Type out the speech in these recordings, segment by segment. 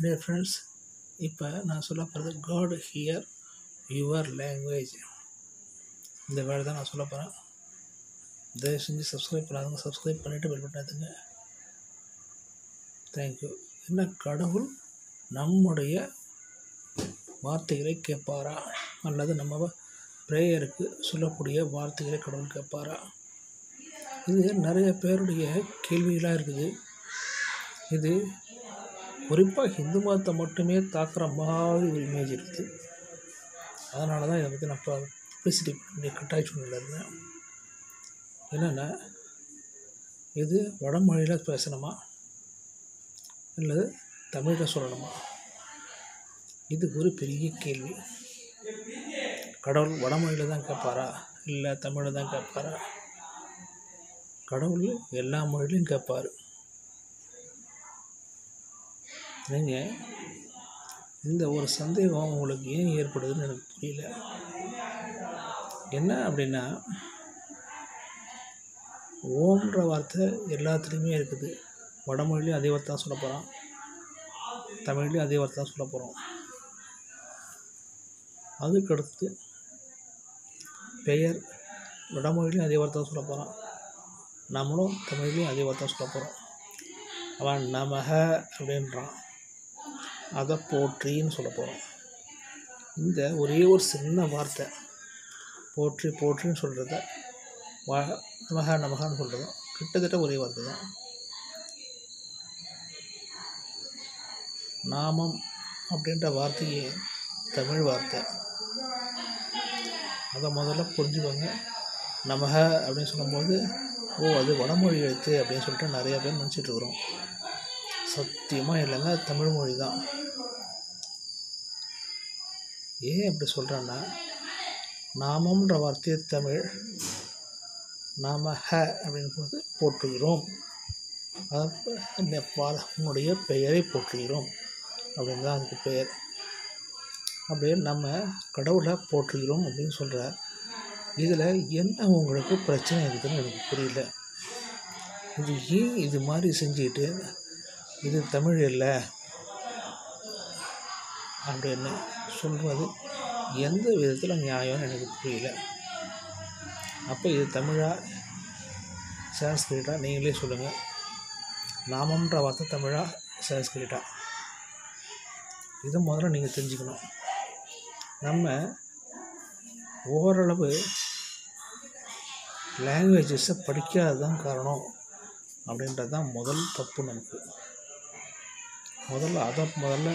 dear friends இப்போ நான் சொல்ல போகிறது காட் ஹியர் யுவர் லாங்குவேஜ் இந்த வேர்டு தான் நான் சொல்ல போகிறேன் தயவு செஞ்சு சப்ஸ்கிரைப் பண்ணாதவங்க சப்ஸ்கிரைப் பண்ணிவிட்டு பெல் பட்டாதுங்க தேங்க்யூ என்ன கடவுள் நம்முடைய வார்த்தைகளை கேட்பாரா அல்லது நம்ம ப்ரேயருக்கு சொல்லக்கூடிய வார்த்தைகளை கடவுள் கேட்பாரா இது நிறைய பேருடைய கேள்விகளாக இருக்குது இது குறிப்பாக ஹிந்து மதத்தை மட்டுமே தாக்குற மாதிரி ஒரு இமேஜ் இருக்குது அதனால தான் இதை பற்றி நான் இப்போ பப்ளிசிட்டி பண்ணி கட்டாய சூழ்நிலை இருந்தேன் என்னென்னா இது வடமொழியில் பேசணுமா அல்லது தமிழில் சொல்லணுமா இது ஒரு பெரிய கேள்வி கடவுள் வடமொழியில் தான் கேட்பாரா இல்லை தமிழில் தான் கேட்பாரா கடவுள் எல்லா மொழியிலையும் கேட்பார் நீங்கள் இந்த ஒரு சந்தேகம் உங்களுக்கு ஏன் ஏற்படுதுன்னு எனக்கு புரியல என்ன அப்படின்னா ஓம்ன்ற வார்த்தை எல்லாத்துலேயுமே இருக்குது வடமொழிலையும் அதே வார்த்தை தான் சொல்ல போகிறோம் தமிழ்லேயும் அதே வார்த்தை தான் சொல்ல போகிறோம் அதுக்கடுத்து பெயர் வடமொழிலையும் அதே வார்த்தை தான் சொல்ல போகிறோம் நம்மளும் தமிழ்லேயும் அதே வார்த்தை தான் சொல்ல போகிறோம் அவன் நமக அப்படின்றான் அதை போற்றின்னு சொல்ல போகிறோம் இந்த ஒரே ஒரு சின்ன வார்த்தை போற்றி போற்றின்னு சொல்கிறத வா நமக நமகான்னு சொல்கிறதும் கிட்டத்தட்ட ஒரே வார்த்தை தான் நாமம் அப்படின்ற வார்த்தையே தமிழ் வார்த்தை அதை முதல்ல புரிஞ்சுக்கோங்க நமக அப்படின்னு சொல்லும்போது ஓ அது வடமொழி எழுத்து அப்படின்னு சொல்லிட்டு நிறைய பேர் நினச்சிட்ருக்குறோம் சத்தியமாக இல்லைங்க தமிழ் மொழி தான் ஏன் அப்படி சொல்கிறேன்னா நாமம்ன்ற வார்த்தையை தமிழ் நாம ஹ அப்படின் போது போற்றுகிறோம் உன்னுடைய பெயரை போற்றுகிறோம் அப்படின்னு தான் அதுக்கு பெயர் அப்படியே நம்ம கடவுளை போற்றுகிறோம் அப்படின்னு சொல்கிற இதில் என்ன உங்களுக்கு பிரச்சனை இருக்குதுன்னு எனக்கு புரியல இது ஏன் இது மாதிரி செஞ்சுக்கிட்டு இது தமிழ் இல்லை அப்படின்னு சொல்வது எந்த விதத்தில் நியாயம்னு எனக்கு புரியல அப்போ இது தமிழா சான்ஸ்கிரிட்டா நீங்களே சொல்லுங்கள் நாமன்ற வார்த்தை தமிழா சான்ஸ்கிரிட்டா இதை முதல்ல நீங்கள் தெரிஞ்சுக்கணும் நம்ம ஓரளவு லாங்குவேஜஸை படிக்காததான் காரணம் அப்படின்றது தான் முதல் தப்பு நமக்கு முதல்ல அதை முதல்ல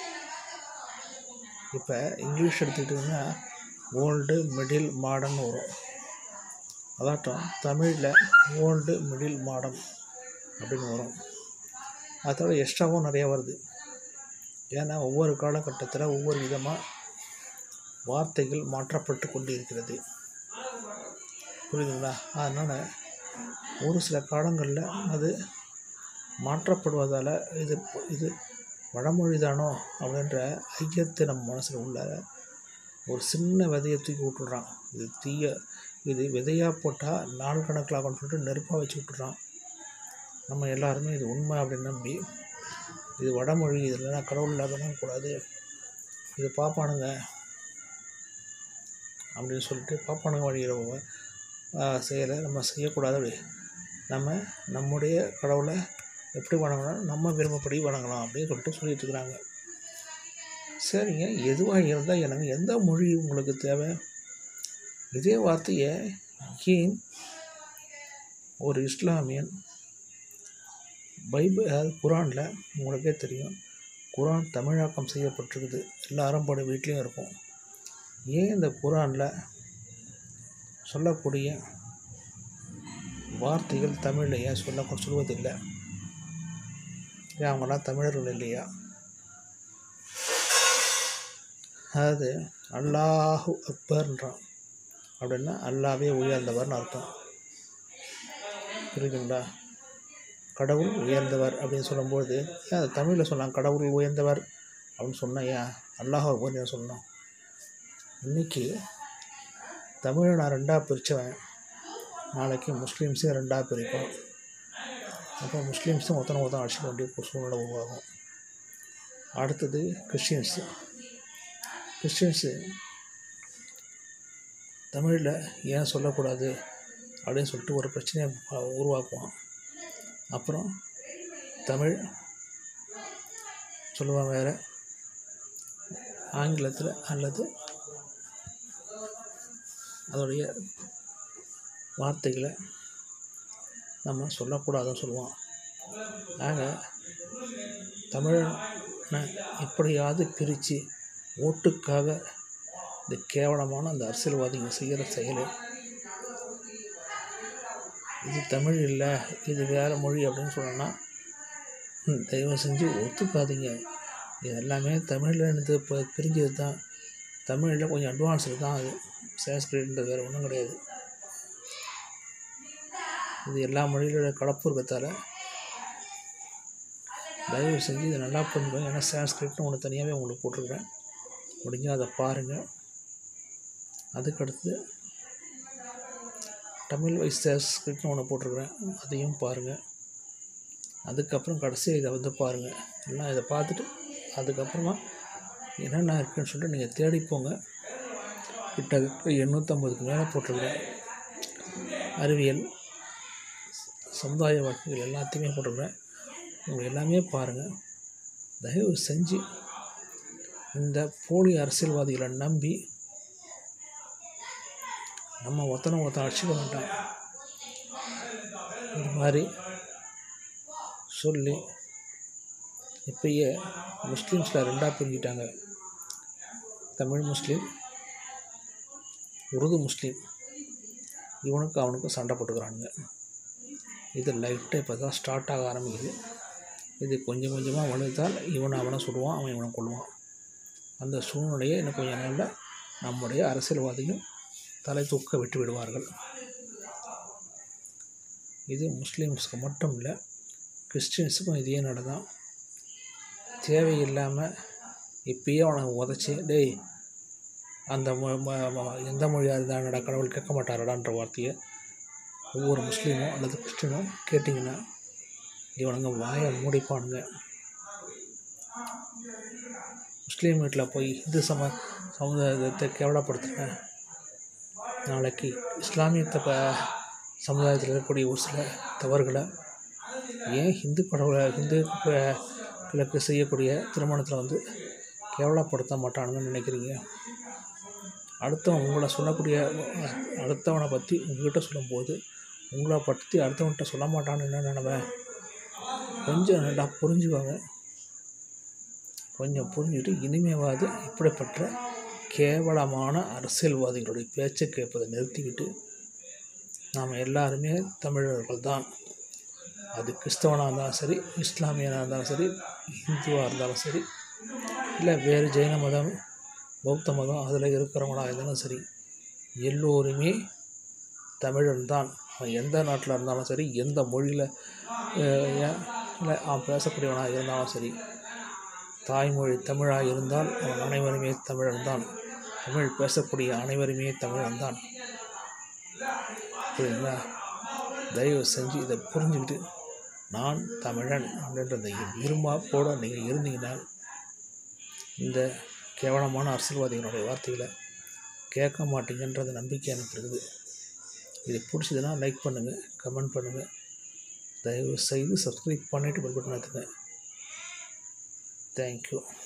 இப்போ இங்கிலீஷ் எடுத்துக்கிட்டிங்கன்னா ஓல்டு மிடில் மாடர்ன் வரும் அதாட்டம் தமிழில் ஓல்டு மிடில் மாடர்ன் அப்படின்னு வரும் அதோட எக்ஸ்ட்ராவும் நிறையா வருது ஏன்னா ஒவ்வொரு காலகட்டத்தில் ஒவ்வொரு விதமாக வார்த்தைகள் மாற்றப்பட்டு கொண்டு இருக்கிறது புரியுதுங்களா அதனால் ஒரு சில காலங்களில் அது மாற்றப்படுவதால் இது இது வடமொழி தானோ அப்படின்ற ஐயத்தை நம்ம மனசில் உள்ள ஒரு சின்ன விதையை தூக்கி விட்டுடுறான் இது தீய இது விதையாக போட்டால் நாள் கணக்கில் ஆகும்னு சொல்லிட்டு நெருப்பாக வச்சு விட்டுறான் நம்ம எல்லாருமே இது உண்மை அப்படின்னு நம்பி இது வடமொழி இதில் கடவுள் இல்லாதனா கூடாது இது பார்ப்பானுங்க அப்படின்னு சொல்லிட்டு பாப்பானுங்க வழிகிறவங்க செயலை நம்ம செய்யக்கூடாது அப்படி நம்ம நம்முடைய கடவுளை எப்படி வணங்கலாம் நம்ம விரும்பப்படி வணங்கலாம் அப்படின்னு சொல்லிட்டு சொல்லிட்டு இருக்கிறாங்க சரிங்க எதுவாக இருந்தால் எனக்கு எந்த மொழி உங்களுக்கு தேவை இதே வார்த்தையை ஏன் ஒரு இஸ்லாமியன் பைபிள் அதாவது குரானில் உங்களுக்கே தெரியும் குரான் தமிழாக்கம் செய்யப்பட்டிருக்குது எல்லாரும் பட வீட்லேயும் இருக்கும் ஏன் இந்த குரானில் சொல்லக்கூடிய வார்த்தைகள் தமிழில் ஏன் சொல்ல சொல்வதில்லை ஏன் அவங்களாம் தமிழர்கள் இல்லையா அதாவது அல்லாஹு அக்பர்ன்றான் அப்படின்னா அல்லாவே உயர்ந்தவர்னு அர்த்தம் புரியுதுங்களா கடவுள் உயர்ந்தவர் அப்படின்னு சொல்லும்போது ஏன் அது தமிழில் சொல்லலாம் கடவுள் உயர்ந்தவர் அப்படின்னு சொன்னால் ஏன் அல்லாஹ் அக்பர் ஏன் சொல்லணும் இன்றைக்கி தமிழை நான் ரெண்டாக பிரித்தவன் நாளைக்கு முஸ்லீம்ஸையும் ரெண்டாக பிரிப்போம் அப்போ முஸ்லீம்ஸும் ஒருத்தனை ஒருத்தன் அடிச்சுக்க வேண்டிய ஒரு சூழ்நிலை உருவாகும் அடுத்தது கிறிஸ்டியன்ஸு கிறிஸ்டியன்ஸு தமிழில் ஏன் சொல்லக்கூடாது அப்படின்னு சொல்லிட்டு ஒரு பிரச்சனையை ப- உருவாக்குவான் அப்புறம் தமிழ் சொல்லுவான் வேறு ஆங்கிலத்தில் அல்லது அதோடைய வார்த்தைகளை நம்ம சொல்லக்கூடாதுன்னு சொல்லுவான் ஆக தமிழனை எப்படியாவது பிரித்து ஓட்டுக்காக இந்த கேவலமான அந்த அரசியல்வாதிங்க செய்கிற செயல் இது தமிழ் இல்லை இது வேறு மொழி அப்படின்னு சொன்னோன்னா ம், தயவு செஞ்சு ஒத்துக்காதீங்க இது எல்லாமே தமிழில் இருந்து இப்போ பிரிஞ்சது தான் தமிழில் கொஞ்சம் அட்வான்ஸ்டு தான் அது சான்ஸ்கிரிட்ன்றது வேறு ஒன்றும் கிடையாது இது எல்லா மொழிகளோட கலப்பு இருக்கிறதால தயவு செஞ்சு இதை நல்லா புரிஞ்சுக்கோங்க ஏன்னா சான்ஸ்கிரிட்னு ஒன்று தனியாகவே உங்களுக்கு போட்டிருக்கிறேன் முடிஞ்சால் அதை பாருங்கள் அதுக்கடுத்து தமிழ் வைஸ் சான்ஸ்கிரிட்னு ஒன்று போட்டிருக்கிறேன் அதையும் பாருங்கள் அதுக்கப்புறம் கடைசியாக இதை வந்து பாருங்கள் எல்லாம் இதை பார்த்துட்டு அதுக்கப்புறமா என்னென்ன இருக்குன்னு சொல்லிட்டு நீங்கள் தேடி போங்க கிட்டத்தட்ட எண்ணூற்றம்பதுக்கு மேலே போட்டிருக்கிறேன் அறிவியல் சமுதாய வழக்குகள் எல்லாத்தையுமே போட்டிருக்கிறேன் உங்கள் எல்லாமே பாருங்கள் தயவு செஞ்சு இந்த போலி அரசியல்வாதிகளை நம்பி நம்ம ஒருத்தனை ஒருத்தன் அடிச்சுக்க வேண்டாம் இது மாதிரி சொல்லி இப்பயே முஸ்லீம்ஸில் ரெண்டாக பிரிஞ்சிட்டாங்க தமிழ் முஸ்லீம் உருது முஸ்லீம் இவனுக்கு அவனுக்கும் சண்டை போட்டுக்கிறானுங்க இது லைட்டாக இப்போ தான் ஸ்டார்ட் ஆக ஆரம்பிக்குது இது கொஞ்சம் கொஞ்சமாக வளர்த்தால் இவனை அவனை சுடுவான் அவன் இவனை கொள்வான் அந்த சூழ்நிலையை இன்னும் கொஞ்சம் நாளில் நம்முடைய அரசியல்வாதிகள் தலை தூக்க விட்டு விடுவார்கள் இது முஸ்லீம்ஸுக்கு மட்டும் இல்லை கிறிஸ்டின்ஸுக்கும் இதே நடதான் தேவையில்லாமல் இப்பயே அவனை உதச்சி டேய் அந்த மொ- ம- ம- எந்த மொழியாக இருந்தாடா கடவுள் கேட்க மாட்டாரடான்ற வார்த்தையை ஒவ்வொரு முஸ்லீமும் அல்லது கிறிஸ்டினும் கேட்டிங்கன்னா இவனுங்க வாயை மூடிப்பானுங்க முஸ்லீம் வீட்டில் போய் இந்து சம சமுதாயத்தை கேவலப்படுத்துகிறேன் நாளைக்கு இஸ்லாமியத்தை ப சமுதாயத்தில் இருக்கக்கூடிய ஒரு சில தவறுகளை ஏன் ஹிந்து கடவுளை ஹிந்து கிழக்கு செய்யக்கூடிய திருமணத்தில் வந்து கேவலப்படுத்த மாட்டானுங்கன்னு நினைக்கிறீங்க அடுத்தவன் உங்களை சொல்லக்கூடிய அடுத்தவனை பற்றி உங்ககிட்ட சொல்லும்போது உங்களை பற்றி அடுத்தவன்கிட்ட சொல்ல மாட்டான்னு என்ன நினைவேன் கொஞ்சம் நல்லா புரிஞ்சுக்கோங்க கொஞ்சம் புரிஞ்சுட்டு இனிமேவாது இப்படிப்பட்ட கேவலமான அரசியல்வாதிகளுடைய பேச்சை கேட்பதை நிறுத்திக்கிட்டு நாம் எல்லாருமே தமிழர்கள் தான் அது கிறிஸ்தவனாக இருந்தாலும் சரி இஸ்லாமியனாக இருந்தாலும் சரி இந்துவாக இருந்தாலும் சரி இல்லை வேறு ஜெயின மதம் பௌத்த மதம் அதில் இருக்கிறவங்களா இருந்தாலும் சரி எல்லோருமே தமிழன் தான் அவன் எந்த நாட்டில் இருந்தாலும் சரி எந்த மொழியில் இல்லை அவன் பேசக்கூடியவனாக இருந்தாலும் சரி தாய்மொழி தமிழாக இருந்தால் அவன் அனைவருமே தமிழன் தான் தமிழ் பேசக்கூடிய அனைவருமே தமிழன் தான் புரியுதுங்களா தயவு செஞ்சு இதை புரிஞ்சுக்கிட்டு நான் தமிழன் அப்படின்றத விரும்பாப்போடு நீங்கள் இருந்தீங்கன்னா இந்த கேவலமான அரசியல்வாதிகளுடைய வார்த்தைகளை கேட்க மாட்டீங்கன்றது நம்பிக்கை எனக்கு இருக்குது இது பிடிச்சதுன்னா லைக் பண்ணுங்கள் கமெண்ட் பண்ணுங்கள் தயவு செய்து சப்ஸ்கிரைப் பண்ணிவிட்டு பெல் பட்டன் அழுத்துங்க தேங்க்யூ